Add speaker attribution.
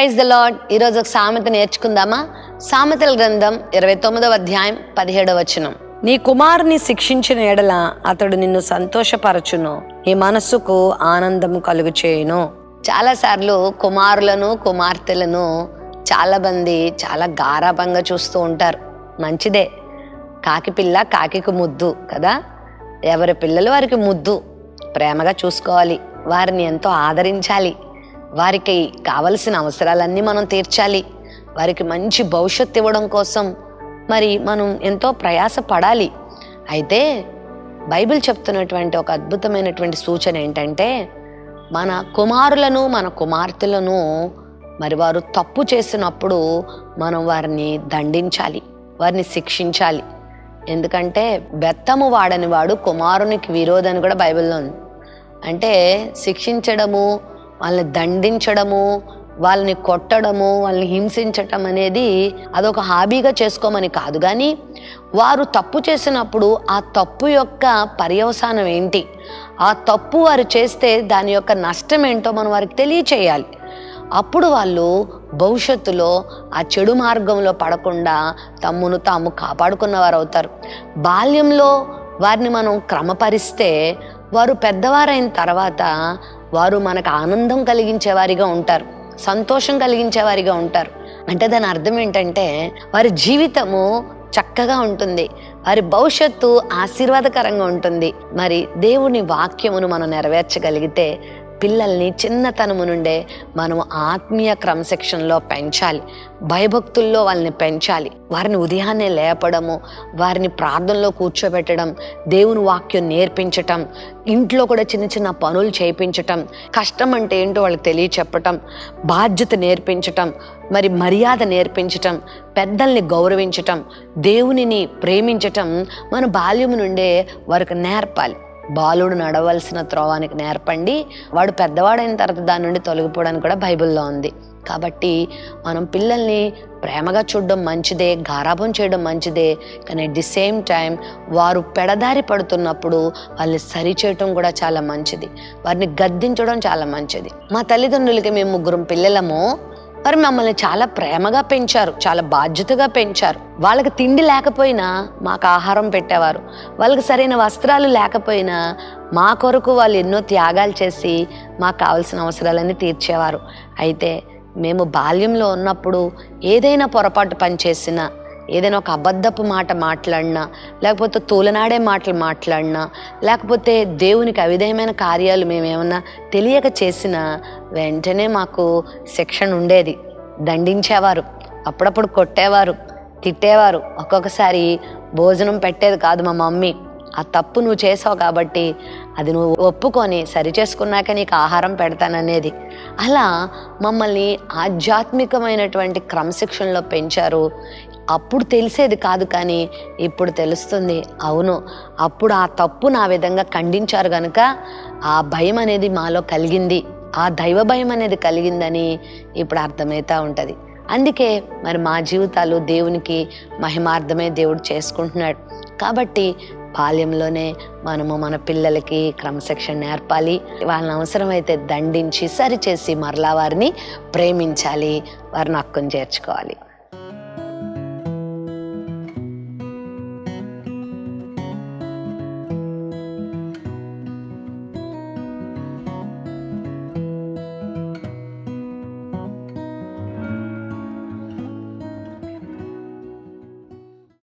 Speaker 1: praise the lord ఈరోజు ఒక సామెత నేర్చుకుందామా సామెతల గ్రంథం ఇరవై తొమ్మిదవ అధ్యాయం పదిహేడవ వచనం నీ కుమారుని శిక్షించిన ఎడల అతడు నిన్ను సంతోషపరచును నీ మనస్సుకు ఆనందము కలుగు చేయును చాలా సార్లు కుమారులను కుమార్తెలను చాలా మంది చాలా గారాభంగా చూస్తూ ఉంటారు మంచిదే కాకి పిల్ల కాకికి ముద్దు కదా ఎవరి పిల్లలు వారికి ముద్దు ప్రేమగా చూసుకోవాలి వారిని ఎంతో ఆదరించాలి వారికి కావలసిన అవసరాలన్నీ మనం తీర్చాలి వారికి మంచి భవిష్యత్తు ఇవ్వడం కోసం మరి మనం ఎంతో ప్రయాస పడాలి అయితే బైబిల్ చెప్తున్నటువంటి ఒక అద్భుతమైనటువంటి సూచన ఏంటంటే మన కుమారులను మన కుమార్తెలను మరి వారు తప్పు చేసినప్పుడు మనం వారిని దండించాలి వారిని శిక్షించాలి ఎందుకంటే బెత్తము వాడని వాడు కుమారునికి విరోధని కూడా బైబిల్లో ఉంది అంటే శిక్షించడము వాళ్ళని దండించడము వాళ్ళని కొట్టడము వాళ్ళని హింసించటం అనేది అదొక హాబీగా చేసుకోమని కాదు కానీ వారు తప్పు చేసినప్పుడు ఆ తప్పు యొక్క పర్యవసానం ఏంటి ఆ తప్పు వారు చేస్తే దాని యొక్క నష్టం ఏంటో మనం వారికి తెలియచేయాలి అప్పుడు వాళ్ళు భవిష్యత్తులో ఆ చెడు మార్గంలో పడకుండా తమ్మును తాము కాపాడుకున్నవారు అవుతారు బాల్యంలో వారిని మనం క్రమపరిస్తే వారు పెద్దవారైన తర్వాత వారు మనకు ఆనందం కలిగించేవారిగా ఉంటారు సంతోషం కలిగించేవారిగా ఉంటారు అంటే దాని అర్థం ఏంటంటే వారి జీవితము చక్కగా ఉంటుంది వారి భవిష్యత్తు ఆశీర్వాదకరంగా ఉంటుంది మరి దేవుని వాక్యమును మనం నెరవేర్చగలిగితే పిల్లల్ని చిన్నతనము నుండే మనం ఆత్మీయ క్రమశిక్షణలో పెంచాలి భయభక్తుల్లో వాళ్ళని పెంచాలి వారిని ఉదయాన్నే లేపడము వారిని ప్రార్థనలో కూర్చోబెట్టడం దేవుని వాక్యం నేర్పించటం ఇంట్లో కూడా చిన్న చిన్న పనులు చేయించటం కష్టం అంటే ఏంటో వాళ్ళకి తెలియచెప్పటం బాధ్యత నేర్పించటం మరి మర్యాద నేర్పించటం పెద్దల్ని గౌరవించటం దేవునిని ప్రేమించటం మన బాల్యం నుండే వారికి నేర్పాలి బాలుడు నడవలసిన త్రోవానికి నేర్పండి వాడు పెద్దవాడైన తర్వాత దాని నుండి తొలగిపోవడానికి కూడా బైబిల్లో ఉంది కాబట్టి మనం పిల్లల్ని ప్రేమగా చూడడం మంచిదే గారాభం చేయడం మంచిదే కానీ అట్ ది సేమ్ టైం వారు పెడదారి పడుతున్నప్పుడు వాళ్ళని సరిచేయటం కూడా చాలా మంచిది వారిని గద్దించడం చాలా మంచిది మా తల్లిదండ్రులకి మేము ముగ్గురం పిల్లలము వారు మమ్మల్ని చాలా ప్రేమగా పెంచారు చాలా బాధ్యతగా పెంచారు వాళ్ళకి తిండి లేకపోయినా మాకు ఆహారం పెట్టేవారు వాళ్ళకి సరైన వస్త్రాలు లేకపోయినా మా కొరకు వాళ్ళు ఎన్నో త్యాగాలు చేసి మాకు కావాల్సిన అవసరాలన్నీ తీర్చేవారు అయితే మేము బాల్యంలో ఉన్నప్పుడు ఏదైనా పొరపాటు పని చేసినా ఏదైనా ఒక అబద్ధపు మాట మాట్లాడినా లేకపోతే తూలనాడే మాటలు మాట్లాడినా లేకపోతే దేవునికి అవిధేయమైన కార్యాలు మేమేమన్నా తెలియక చేసినా వెంటనే మాకు శిక్షణ ఉండేది దండించేవారు అప్పుడప్పుడు కొట్టేవారు తిట్టేవారు ఒక్కొక్కసారి భోజనం పెట్టేది కాదు మా మమ్మీ ఆ తప్పు నువ్వు చేసావు కాబట్టి అది నువ్వు ఒప్పుకొని సరి చేసుకున్నాక నీకు ఆహారం పెడతాననేది అలా మమ్మల్ని ఆధ్యాత్మికమైనటువంటి క్రమశిక్షణలో పెంచారు అప్పుడు తెలిసేది కాదు కానీ ఇప్పుడు తెలుస్తుంది అవును అప్పుడు ఆ తప్పు నా విధంగా ఖండించారు కనుక ఆ భయం అనేది మాలో కలిగింది ఆ దైవ భయం అనేది కలిగిందని ఇప్పుడు అర్థమవుతా ఉంటుంది అందుకే మరి మా జీవితాలు దేవునికి మహిమార్థమే దేవుడు చేసుకుంటున్నాడు కాబట్టి బాల్యంలోనే మనము మన పిల్లలకి క్రమశిక్షణ నేర్పాలి వాళ్ళని అవసరమైతే దండించి సరిచేసి మరలా వారిని ప్రేమించాలి వారిని హక్కును చేర్చుకోవాలి